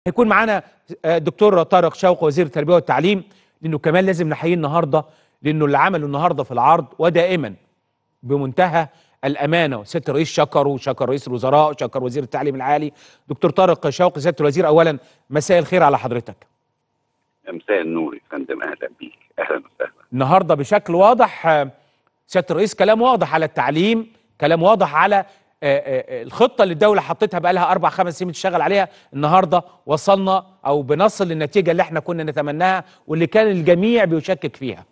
هيكون معانا الدكتور طارق شوقي وزير التربيه والتعليم لانه كمان لازم نحييه النهارده لانه اللي عمله النهارده في العرض ودائما بمنتهى الامانه وسياده الرئيس شكر وشكر رئيس الوزراء وشكر وزير التعليم العالي دكتور طارق شوقي سياده الوزير اولا مساء الخير على حضرتك مساء النور يا فندم اهلا بيك اهلا وسهلا النهارده بشكل واضح آه، سياده الرئيس كلام واضح على التعليم كلام واضح على آه، آه، الخطه اللي الدوله حطتها بقى لها اربع خمس سنين بتشتغل عليها النهارده وصلنا او بنصل للنتيجه اللي احنا كنا نتمناها واللي كان الجميع بيشكك فيها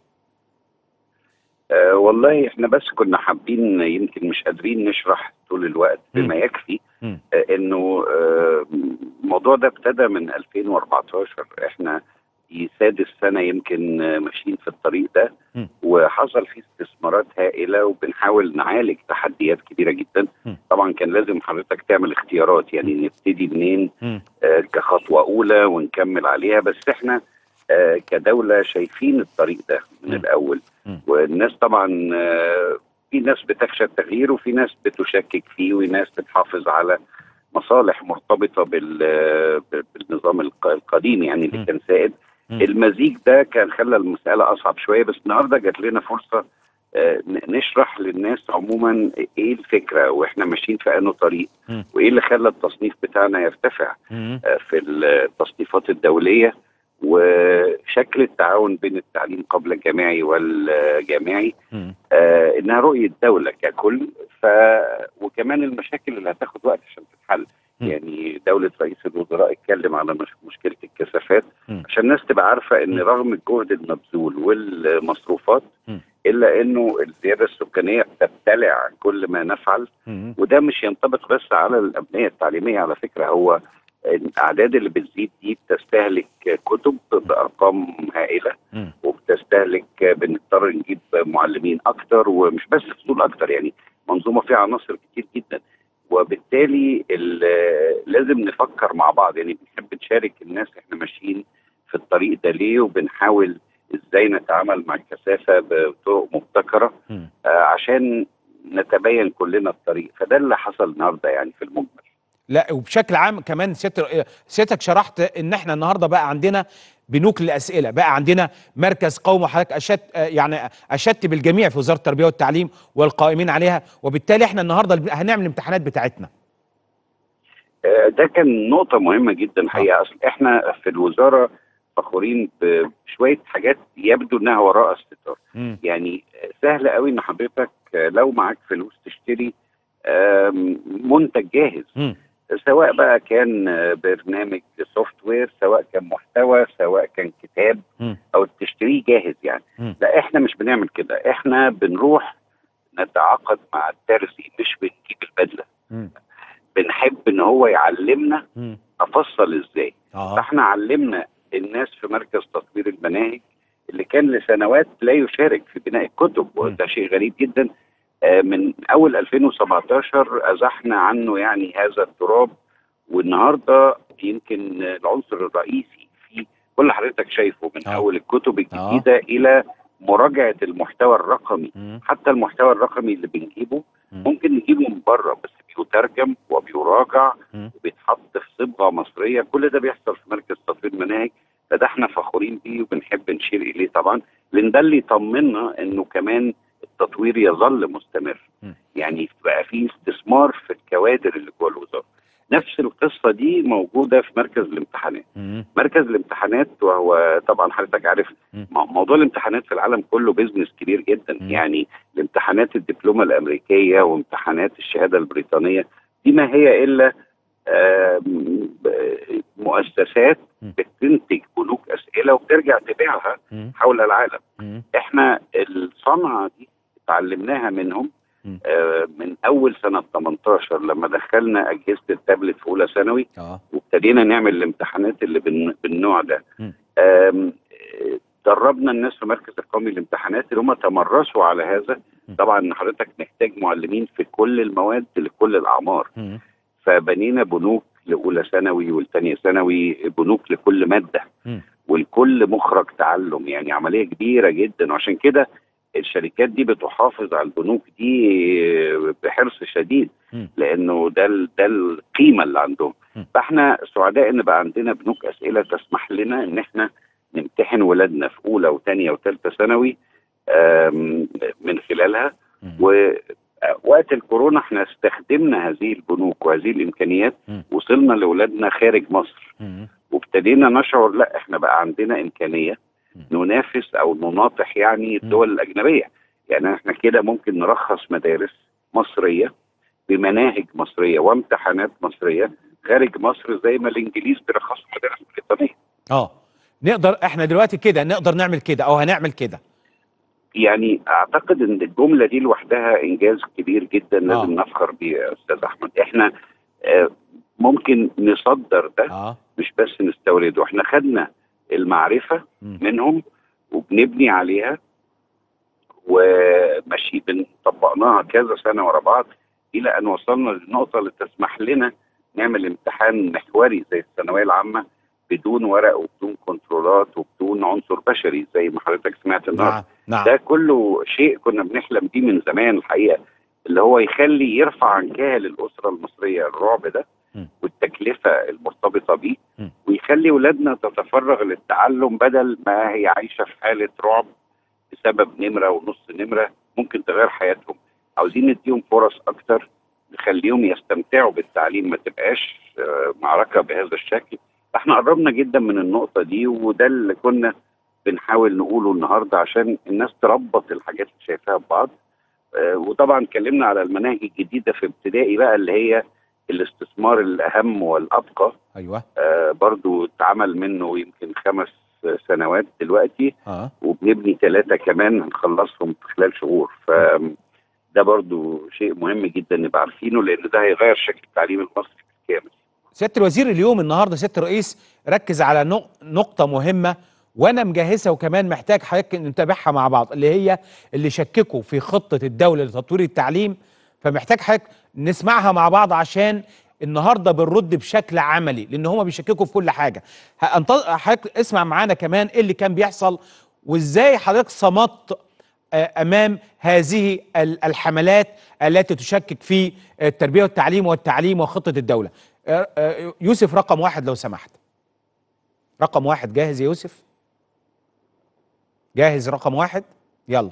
آه والله احنا بس كنا حابين يمكن مش قادرين نشرح طول الوقت بما مم. يكفي مم. آه انه آه الموضوع ده ابتدى من 2014 احنا في سادس سنه يمكن آه، ماشيين في الطريق ده مم. وحصل فيه استثمارات هائله وبنحاول نعالج تحديات كبيره جدا مم. طبعا كان لازم حضرتك تعمل اختيارات يعني نبتدي منين مم. آه، كخطوه اولى ونكمل عليها بس احنا آه، كدوله شايفين الطريق ده من مم. الاول مم. والناس طبعا آه، في ناس بتخشى التغيير وفي ناس بتشكك فيه وناس بتحافظ على مصالح مرتبطه بال- بالنظام الق- القديم يعني مم. اللي كان سائد مم. المزيج ده كان خلى المساله اصعب شويه بس النهارده جات لنا فرصه آه، ن- نشرح للناس عموما ايه الفكره واحنا ماشيين في انه طريق مم. وايه اللي خلى التصنيف بتاعنا يرتفع مم. آه، في التصنيفات الدوليه وشكل التعاون بين التعليم قبل الجامعي والجامعي مم. آه، انها رؤيه دوله ككل ف وكمان المشاكل اللي هتاخد وقت عشان تتحل م. يعني دوله رئيس الوزراء اتكلم على مش مشكله الكثافات م. عشان الناس تبقى عارفه ان م. رغم الجهد المبذول والمصروفات م. الا انه الزياده السكانيه بتبتلع كل ما نفعل مم. وده مش ينطبق بس على الابنيه التعليميه على فكره هو الاعداد اللي بتزيد دي بتستهلك كتب بارقام هائله مم. وبتستهلك بنضطر نجيب معلمين اكتر ومش بس فصول اكتر يعني منظومه فيها عناصر كتير جدا وبالتالي ال- لازم نفكر مع بعض يعني بنحب نشارك الناس احنا ماشيين في الطريق ده ليه وبنحاول ازاي نتعامل مع الكثافه بطرق مبتكره مم. آه، عشان نتبين كلنا الطريق فده اللي حصل النهارده يعني في المجمل لا وبشكل عام كمان سيادة- سيادتك شرحت ان احنا النهارده بقى عندنا بنوك للاسئله بقى عندنا مركز قومي وحضرتك اشدت يعني اشدت بالجميع في وزاره التربيه والتعليم والقائمين عليها وبالتالي احنا النهارده هنعمل الامتحانات بتاعتنا آه، ده كان نقطة مهمة جدا الحقيقة أصل إحنا في الوزارة فخورين بشوية حاجات يبدو إنها وراء الستار مم. يعني آه، سهل قوي إن حضرتك آه، لو معاك فلوس تشتري آم، منتج جاهز مم. سواء بقى كان آه، برنامج سوفت وير سواء كان محتوى سواء كان كتاب مم. أو تشتريه جاهز يعني مم. لا إحنا مش بنعمل كده إحنا بنروح نتعاقد مع الترزي مش بنجيب البدلة مم. بنحب إن هو يعلمنا مم. افصل ازاي اه فاحنا علمنا الناس في مركز تطوير المناهج اللي كان لسنوات لا يشارك في بناء الكتب وده شيء غريب جدا آه، من اول 2017 ازحنا عنه يعني هذا التراب والنهارده يمكن العنصر الرئيسي في كل حضرتك شايفه من آه. اول الكتب الجديده الى مراجعه المحتوى الرقمي مم. حتى المحتوى الرقمي اللي بنجيبه مم. ممكن نجيبه من بره بس بيترجم وبيراجع مم. وبيتحط في صبغه مصريه كل ده بيحصل في مركز تطوير المناهج فده احنا فخورين بيه وبنحب نشير اليه طبعا لان ده اللي يطمنا انه كمان التطوير يظل مستمر مم. يعني بقى في استثمار في الكوادر اللي جوه الوزاره نفس القصه دي موجوده في مركز الامتحانات مم. مركز الامتحانات وهو طبعا حضرتك عارف مم. مو- موضوع الامتحانات في العالم كله بيزنس كبير جدا مم. يعني الامتحانات الدبلومه الامريكيه وامتحانات الشهاده البريطانيه دي ما هي الا آم، ب- مؤسسات مم. بتنتج بنوك اسئله وبترجع تبيعها مم. حول العالم مم. احنا الصنعه دي اتعلمناها منهم مم. آه، من اول سنه 18 لما دخلنا اجهزه التابلت في اولى ثانوي اه وابتدينا نعمل الامتحانات اللي بالن- بالنوع ده مم. آم، آه، دربنا الناس في مركز القومي للامتحانات اللي هم تمرسوا على هذا مم. طبعا حضرتك محتاج معلمين في كل المواد لكل الاعمار مم. فبنينا بنوك لاولى ثانوي والثانيه ثانوي بنوك لكل ماده مم. والكل مخرج تعلم يعني عمليه كبيره جدا وعشان كده الشركات دي بتحافظ على البنوك دي بحرص شديد مم. لانه ده ال- ده القيمه اللي عندهم مم. فاحنا سعداء ان بقى عندنا بنوك اسئله تسمح لنا ان احنا نمتحن ولادنا في اولى وثانيه وثالثه ثانوي آم، من خلالها مم. ووقت الكورونا احنا استخدمنا هذه البنوك وهذه الامكانيات مم. وصلنا لاولادنا خارج مصر مم. وابتدينا نشعر لا احنا بقى عندنا امكانيه مم. ننافس او نناطح يعني الدول الاجنبيه يعني احنا كده ممكن نرخص مدارس مصريه بمناهج مصريه وامتحانات مصريه خارج مصر زي ما الانجليز بيرخصوا مدارس بريطانيه اه نقدر احنا دلوقتي كده نقدر نعمل كده او هنعمل كده يعني اعتقد ان الجمله دي لوحدها انجاز كبير جدا لازم آه. نفخر بيه يا استاذ احمد احنا آه، ممكن نصدر ده اه مش بس نستورده احنا خدنا المعرفه مم. منهم وبنبني عليها وماشي بن- طبقناها كذا سنه ورا بعض الى ان وصلنا للنقطه اللي تسمح لنا نعمل امتحان محوري زي الثانويه العامه بدون ورق وبدون كنترولات وبدون عنصر بشري زي ما حضرتك سمعت النهارده نعم نعم ده كله شيء كنا بنحلم بيه من زمان الحقيقه اللي هو يخلي يرفع عن كاهل الاسره المصريه الرعب ده م. والتكلفه المرتبطه بيه م. ويخلي اولادنا تتفرغ للتعلم بدل ما هي عايشه في حاله رعب بسبب نمره ونص نمره ممكن تغير حياتهم عاوزين نديهم فرص اكتر نخليهم يستمتعوا بالتعليم ما تبقاش آه، معركه بهذا الشكل احنا قربنا جدا من النقطه دي وده اللي كنا بنحاول نقوله النهارده عشان الناس تربط الحاجات اللي شايفاها ببعض آه، وطبعا اتكلمنا على المناهج الجديده في ابتدائي بقى اللي هي الاستثمار الاهم والابقى ايوه آه، برضو اتعمل منه يمكن خمس سنوات دلوقتي اه وبنبني ثلاثه كمان هنخلصهم في خلال شهور ف ده برضو شيء مهم جدا نبقى عارفينه لان ده هيغير شكل التعليم المصري بالكامل سياده الوزير اليوم النهارده سياده الرئيس ركز على نق- نقطه مهمه وانا مجهزها وكمان محتاج حضرتك نتابعها مع بعض اللي هي اللي شككوا في خطه الدوله لتطوير التعليم فمحتاج حضرتك نسمعها مع بعض عشان النهارده بنرد بشكل عملي لان هم بيشككوا في كل حاجه هأنت- حضرتك اسمع معانا كمان ايه اللي كان بيحصل وازاي حضرتك صمت آه، امام هذه ال- الحملات التي تشكك في التربيه والتعليم والتعليم وخطه الدوله آه، آه، يوسف رقم واحد لو سمحت رقم واحد جاهز يا يوسف جاهز رقم واحد يلا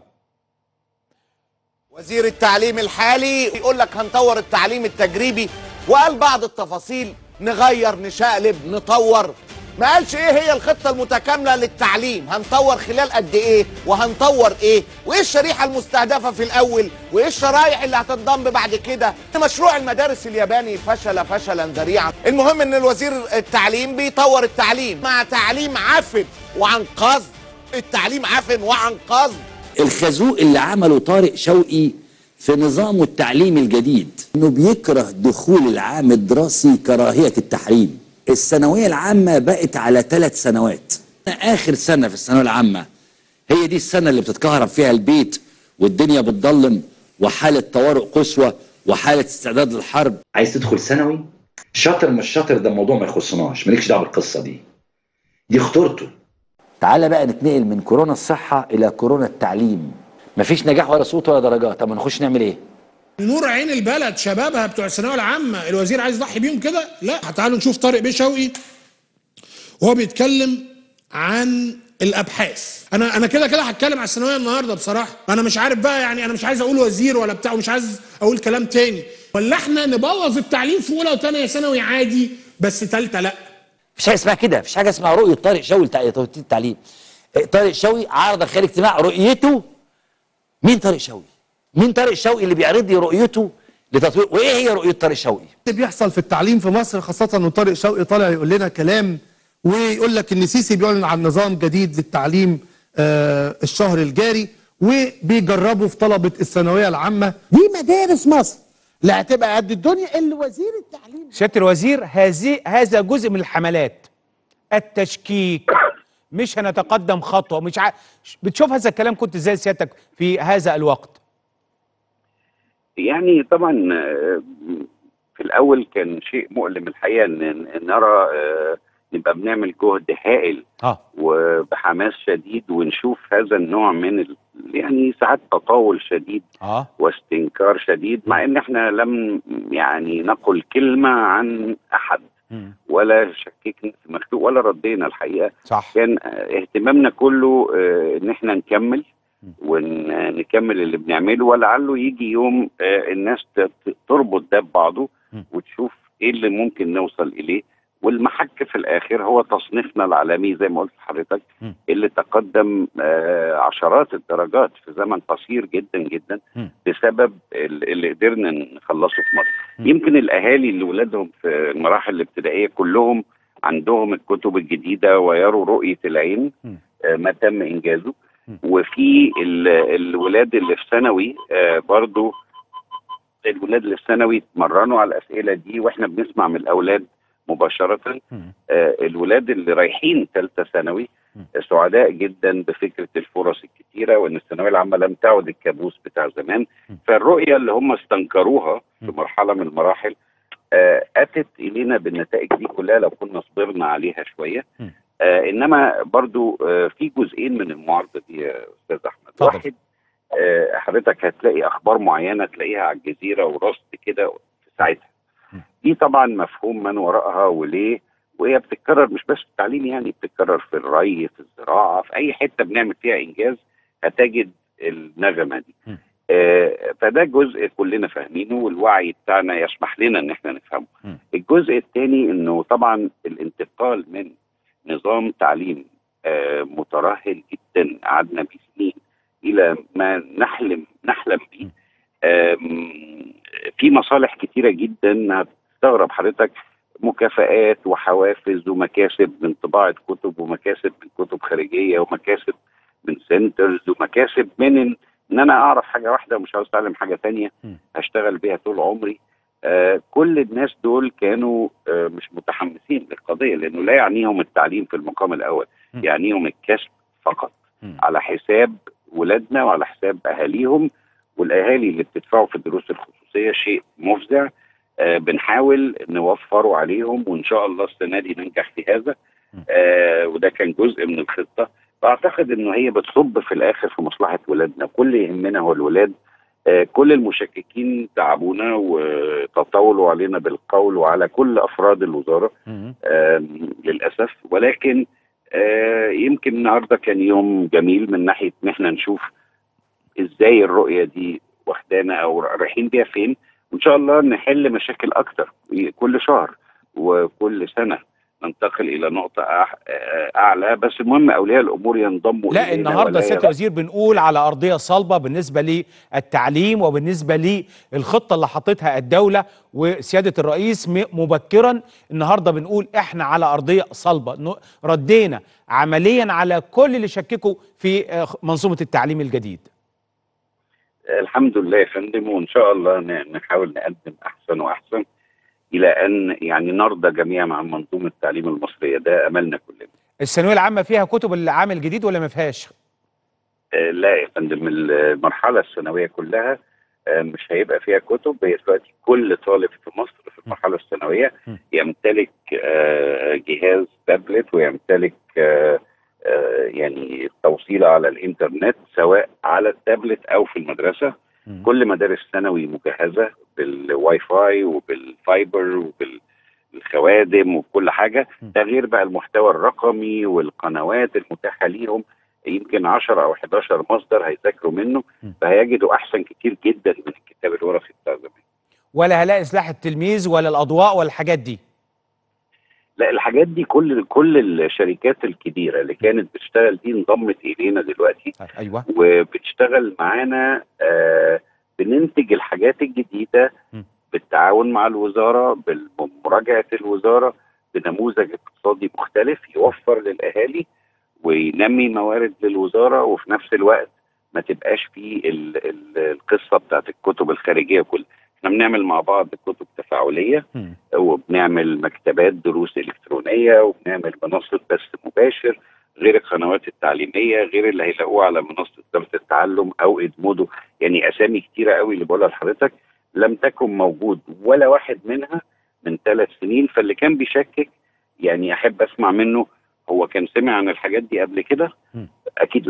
وزير التعليم الحالي يقول لك هنطور التعليم التجريبي وقال بعض التفاصيل نغير نشقلب نطور ما قالش ايه هي الخطة المتكاملة للتعليم هنطور خلال قد ايه وهنطور ايه وايه الشريحة المستهدفة في الاول وايه الشرايح اللي هتنضم بعد كده مشروع المدارس الياباني فشل فشلا ذريعا المهم ان الوزير التعليم بيطور التعليم مع تعليم عفن وعن قصد التعليم عفن وعن قصد الخازوق اللي عمله طارق شوقي في نظامه التعليمي الجديد انه بيكره دخول العام الدراسي كراهية التحريم الثانوية العامة بقت على ثلاث سنوات اخر سنة في الثانوية العامة هي دي السنة اللي بتتكهرب فيها البيت والدنيا بتضلم وحالة طوارئ قصوى وحالة استعداد للحرب عايز تدخل ثانوي شاطر مش شاطر ده موضوع ما يخصناش مالكش دعوه بالقصه دي دي خطورته تعالى بقى نتنقل من كورونا الصحة إلى كورونا التعليم مفيش نجاح ولا صوت ولا درجات طب ما نخش نعمل ايه نور عين البلد شبابها بتوع الثانويه العامه الوزير عايز يضحي بيهم كده لا تعالوا نشوف طارق بيه شوقي وهو بيتكلم عن الابحاث انا انا كده كده هتكلم على الثانويه النهارده بصراحه انا مش عارف بقى يعني انا مش عايز اقول وزير ولا بتاع ومش عايز اقول كلام تاني ولا احنا نبوظ التعليم في اولى وثانيه ثانوي عادي بس ثالثه لا مفيش حاجه اسمها كده مفيش حاجه اسمها رؤيه طارق شوقي لتع- لتطوير التعليم إيه، طارق شوقي عرض خلال اجتماع رؤيته مين طارق شوقي مين طارق شوقي اللي بيعرض لي رؤيته لتطوير وايه هي رؤيه طارق شوقي اللي بيحصل في التعليم في مصر خاصة ان طارق شوقي طالع يقول لنا كلام ويقول لك ان سيسي بيعلن عن نظام جديد للتعليم آه الشهر الجاري وبيجربوا في طلبة الثانوية العامة دي مدارس مصر لا هتبقى قد الدنيا اللي وزير التعليم سياده الوزير هذه هذا جزء من الحملات التشكيك مش هنتقدم خطوه مش ع... بتشوف هذا الكلام كنت ازاي سيادتك في هذا الوقت يعني طبعا آه، في الاول كان شيء مؤلم الحقيقه ان إن نرى آه، نبقى بنعمل جهد هائل اه وبحماس شديد ونشوف هذا النوع من يعني ساعات تطاول شديد اه واستنكار شديد مع ان احنا لم يعني نقل كلمه عن احد مم. ولا شككنا في مخلوق ولا ردينا الحقيقه صح كان آه، اهتمامنا كله آه، ان احنا نكمل ونكمل اللي بنعمله ولعله يجي يوم آه، الناس ت- ت- تربط ده ببعضه م. وتشوف ايه اللي ممكن نوصل اليه والمحك في الاخر هو تصنيفنا العالمي زي ما قلت لحضرتك م. اللي تقدم آه، عشرات الدرجات في زمن قصير جدا جدا م. بسبب ال- اللي قدرنا نخلصه في مصر م. يمكن الاهالي اللي ولادهم في المراحل الابتدائيه كلهم عندهم الكتب الجديده ويروا رؤيه العين م. آه، ما تم انجازه م. وفي ال- الولاد اللي في ثانوي آه، برضو الولاد اللي في ثانوي اتمرنوا على الاسئله دي واحنا بنسمع من الاولاد مباشره مم. آه، الولاد اللي رايحين ثالثه ثانوي م. سعداء جدا بفكره الفرص الكتيره وان الثانويه العامه لم تعد الكابوس بتاع زمان م. فالرؤيه اللي هم استنكروها في م. مرحله من المراحل آه، اتت الينا بالنتائج دي كلها لو كنا صبرنا عليها شويه م. آه انما برضو آه في جزئين من المعارضه دي يا استاذ احمد اتفضل. واحد آه حضرتك هتلاقي اخبار معينه تلاقيها على الجزيره ورصد كده في ساعتها م. دي طبعا مفهوم من وراءها وليه وهي بتتكرر مش بس في التعليم يعني بتتكرر في الري في الزراعه في اي حته بنعمل فيها انجاز هتجد النغمه دي م. آه فده جزء كلنا فاهمينه والوعي بتاعنا يسمح لنا ان احنا نفهمه م. الجزء الثاني انه طبعا الانتقال من نظام تعليم آه مترهل جدا قعدنا بيه سنين الى ما نحلم نحلم به آم، في مصالح كتيره جدا هتستغرب حضرتك مكافآت وحوافز ومكاسب من طباعه كتب ومكاسب من كتب خارجيه ومكاسب من سنترز ومكاسب من ان إن انا اعرف حاجه واحده ومش عاوز اتعلم حاجه تانية م. هشتغل بيها طول عمري آه كل الناس دول كانوا آه مش متحمسين للقضيه لانه لا يعنيهم التعليم في المقام الاول م. يعنيهم الكسب فقط م. على حساب ولادنا وعلى حساب اهاليهم والاهالي اللي بتدفعوا في الدروس الخصوصيه شيء مفزع آه بنحاول نوفره عليهم وان شاء الله السنه دي ننجح في هذا آه وده كان جزء من الخطه فاعتقد انه هي بتصب في الاخر في مصلحه ولادنا كل اللي يهمنا هو الولاد آه كل المشككين تعبونا وتطاولوا علينا بالقول وعلى كل افراد الوزاره مم. آم، للاسف ولكن آه، يمكن النهارده كان يوم جميل من ناحيه ان احنا نشوف ازاي الرؤيه دي واخدانا او رايحين بيها فين وان شاء الله نحل مشاكل اكتر كل شهر وكل سنه ننتقل الى نقطه أع- آه، اعلى بس المهم اولياء الامور ينضموا لا إلينا النهارده ولا سياده الوزير بنقول على ارضيه صلبه بالنسبه للتعليم وبالنسبه للخطه اللي حاططها الدوله وسياده الرئيس م- مبكرا النهارده بنقول احنا على ارضيه صلبه ن- ردينا عمليا على كل اللي شككوا في آه، منظومه التعليم الجديد الحمد لله يا فندم وان شاء الله ن- نحاول نقدم احسن واحسن الى ان يعني نرضى جميعا عن منظومه التعليم المصريه ده املنا كلنا الثانويه العامه فيها كتب العام الجديد ولا ما فيهاش آه، لا يا فندم المرحله الثانويه كلها آه، مش هيبقى فيها كتب هي دلوقتي كل طالب في مصر في المرحله الثانويه م. يمتلك آه، جهاز تابلت ويمتلك آه، آه، يعني توصيله على الانترنت سواء على التابلت او في المدرسه مم. كل مدارس ثانوي مجهزه بالواي فاي وبالفايبر وبالخوادم وبكل حاجه م. ده غير بقى المحتوى الرقمي والقنوات المتاحه ليهم يمكن 10 او 11 مصدر هيذاكروا منه م. فهيجدوا احسن كتير جدا من الكتاب الورقي بتاع زمان ولا هلاقي سلاح التلميذ ولا الاضواء ولا الحاجات دي لا الحاجات دي كل كل الشركات الكبيره اللي كانت بتشتغل دي انضمت الينا دلوقتي ايوه وبتشتغل معانا آه بننتج الحاجات الجديده م. بالتعاون مع الوزاره بمراجعه الوزاره بنموذج اقتصادي مختلف يوفر للاهالي وينمي موارد للوزاره وفي نفس الوقت ما تبقاش فيه ال- ال- القصه بتاعت الكتب الخارجيه كل احنا بنعمل مع بعض كتب تفاعليه مم. وبنعمل مكتبات دروس الكترونيه وبنعمل منصه بث مباشر غير القنوات التعليميه غير اللي هيلاقوه على منصه درس التعلم او ادمودو يعني اسامي كتيره قوي اللي بقولها لحضرتك لم تكن موجود ولا واحد منها من ثلاث سنين فاللي كان بيشكك يعني احب اسمع منه هو كان سمع عن الحاجات دي قبل كده مم. اكيد لا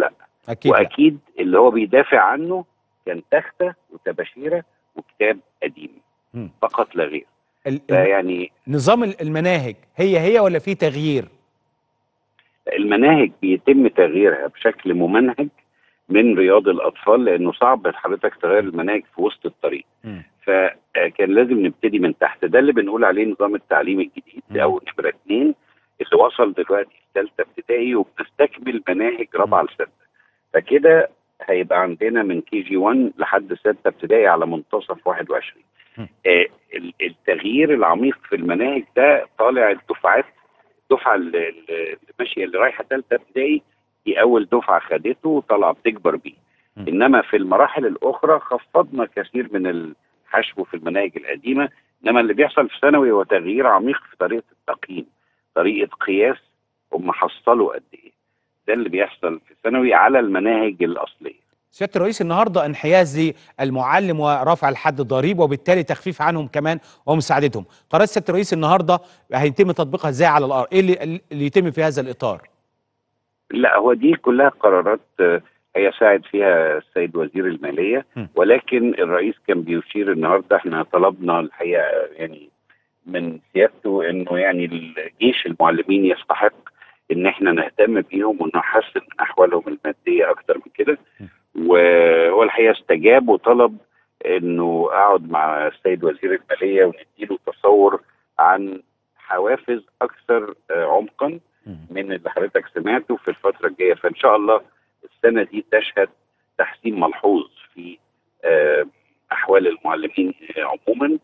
اكيد لا. واكيد اللي هو بيدافع عنه كان تخته وتباشيره وكتاب قديم مم. فقط لا غير ال- ال- فيعني نظام ال- المناهج هي هي ولا في تغيير المناهج بيتم تغييرها بشكل ممنهج من رياض الاطفال لانه صعب حضرتك تغير المناهج في وسط الطريق مم. فكان لازم نبتدي من تحت ده اللي بنقول عليه نظام التعليم الجديد مم. او نمره اثنين اللي وصل دلوقتي في ثالثه ابتدائي وبنستكمل مناهج رابعه لسته فكده هيبقى عندنا من كي جي 1 لحد سته ابتدائي على منتصف 21 مم. آه ال- التغيير العميق في المناهج ده طالع الدفعات الدفعه اللي اللي ماشيه اللي رايحه ثالثه ابتدائي دي اول دفعه خدته وطالعه بتكبر بيه مم. انما في المراحل الاخرى خفضنا كثير من الحشو في المناهج القديمه انما اللي بيحصل في ثانوي هو تغيير عميق في طريقه التقييم طريقه قياس هم حصلوا قد ايه ده اللي بيحصل في ثانوي على المناهج الاصليه سياده الرئيس النهارده انحياز للمعلم ورفع الحد الضريب وبالتالي تخفيف عنهم كمان ومساعدتهم قرارات سياده الرئيس النهارده هيتم تطبيقها ازاي على الارض ايه اللي, اللي يتم في هذا الاطار لا هو دي كلها قرارات آه، هيساعد فيها السيد وزير الماليه م. ولكن الرئيس كان بيشير النهارده احنا طلبنا الحقيقه يعني من سيادته انه يعني الجيش المعلمين يستحق ان احنا نهتم بيهم ونحسن من احوالهم الماديه اكتر من كده وهو الحقيقه استجاب وطلب انه اقعد مع السيد وزير الماليه ونديله تصور عن حوافز اكثر آه، عمقا من اللي حضرتك سمعته في الفتره الجايه فان شاء الله السنه دي تشهد تحسين ملحوظ في آه، احوال المعلمين آه، عموما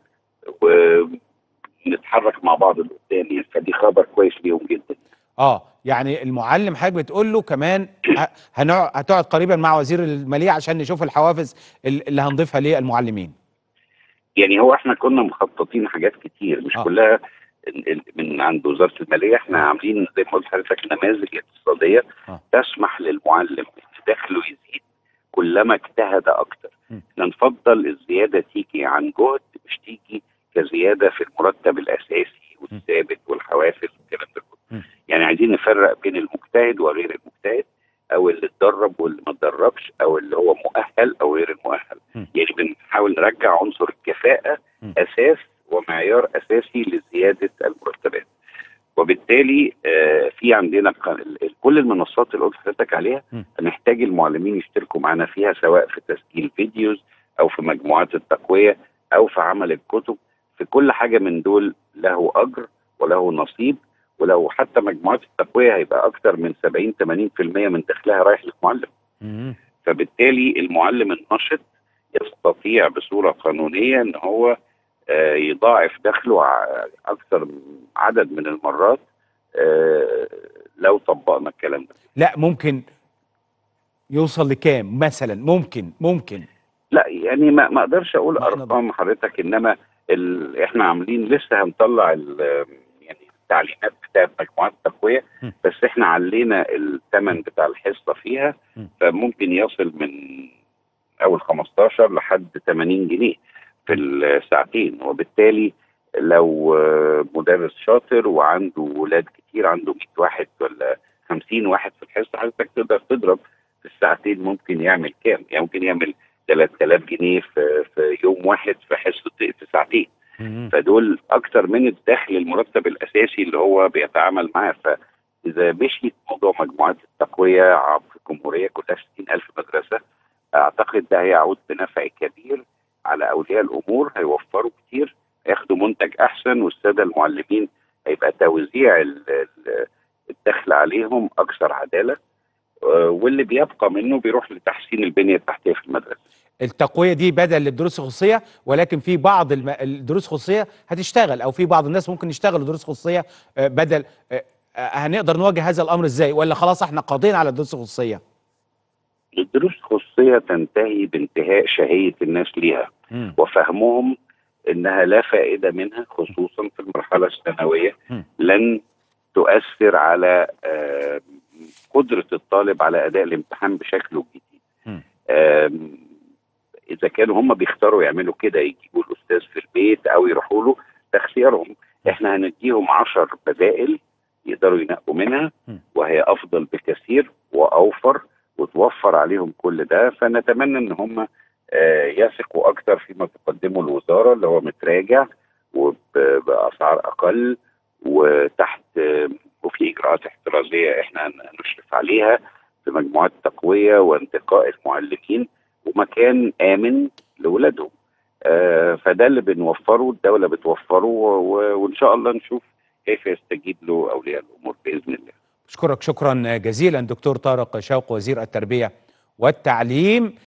ونتحرك مع بعض لقدام يعني فدي خبر كويس ليهم جدا اه يعني المعلم حضرتك بتقول له كمان ه- هنقعد هتقعد قريبا مع وزير الماليه عشان نشوف الحوافز ال- اللي هنضيفها للمعلمين يعني هو احنا كنا مخططين حاجات كتير مش آه. آه. كلها ال- ال- من عند وزاره الماليه احنا عاملين زي ما قلت لحضرتك نماذج اقتصاديه آه. تسمح للمعلم ان دخله يزيد كلما اجتهد اكتر م. احنا نفضل الزياده تيجي عن جهد مش تيجي كزياده في المرتب الاساسي والثابت والحوافز والكلام ده كله م. يعني عايزين نفرق بين المجتهد وغير المجتهد او اللي اتدرب واللي ما اتدربش او اللي هو مؤهل او غير المؤهل م. يعني بنحاول نرجع عنصر الكفاءه م. اساس ومعيار اساسي لزياده المرتبات وبالتالي آه، في عندنا ق- ال- ال- كل المنصات اللي قلت لحضرتك عليها م. هنحتاج المعلمين يشتركوا معنا فيها سواء في تسجيل فيديوز او في مجموعات التقويه او في عمل الكتب في كل حاجه من دول له اجر وله نصيب ولو حتى مجموعات التقويه هيبقى اكتر من 70 80% من دخلها رايح للمعلم مم. فبالتالي المعلم النشط يستطيع بصوره قانونيه ان هو آه، يضاعف دخله ع- اكثر من عدد من المرات آه، لو طبقنا الكلام ده لا ممكن يوصل لكام مثلا ممكن ممكن لا يعني ما ما اقدرش اقول ما إحنا ارقام حضرتك انما ال... احنا عاملين لسه هنطلع ال... يعني التعليمات بتاعت مجموعات التقويه م. بس احنا علينا الثمن بتاع الحصه فيها م. فممكن يصل من اول 15 لحد 80 جنيه في الساعتين وبالتالي لو آه، مدرس شاطر وعنده ولاد كتير عنده 100 واحد ولا 50 واحد في الحصه حضرتك تقدر تضرب في الساعتين ممكن يعمل كام؟ يعني ممكن يعمل 3000 جنيه في, في يوم واحد في حصه في ساعتين مم. فدول اكتر من الدخل المرتب الاساسي اللي هو بيتعامل معاه فاذا مشيت موضوع مجموعات التقويه ع- في الجمهوريه كلها 60000 مدرسه اعتقد ده هيعود بنفع كبير على اولياء الامور هيوفروا كتير هياخدوا منتج احسن والساده المعلمين هيبقى توزيع ال- ال- الدخل عليهم اكثر عداله آه، واللي بيبقى منه بيروح لتحسين البنيه التحتيه في المدرسه التقويه دي بدل للدروس الخصوصيه ولكن في بعض الم... الدروس الخصوصيه هتشتغل او في بعض الناس ممكن يشتغلوا دروس خصوصيه آه، بدل آه، آه، هنقدر نواجه هذا الامر ازاي ولا خلاص احنا قاضيين على الدروس الخصوصيه الدروس الخصوصيه تنتهي بانتهاء شهيه الناس ليها مم. وفهمهم انها لا فائده منها خصوصا في المرحله الثانويه م. لن تؤثر على آه، قدره الطالب على اداء الامتحان بشكله الجديد. م. آم، اذا كانوا هم بيختاروا يعملوا كده يجيبوا الاستاذ في البيت او يروحوا له ده اختيارهم احنا هنديهم عشر بدائل يقدروا ينقوا منها م. وهي افضل بكثير واوفر وتوفر بنوفر عليهم كل ده فنتمنى ان هم آه، يثقوا اكتر فيما تقدمه الوزاره اللي هو متراجع وباسعار اقل وتحت آه، وفي اجراءات احترازيه احنا نشرف عليها في مجموعات تقويه وانتقاء المعلمين ومكان امن لاولادهم آه، فده اللي بنوفره الدوله بتوفره و- وان شاء الله نشوف كيف يستجيب له اولياء الامور باذن الله اشكرك شكرا جزيلا دكتور طارق شوق وزير التربيه والتعليم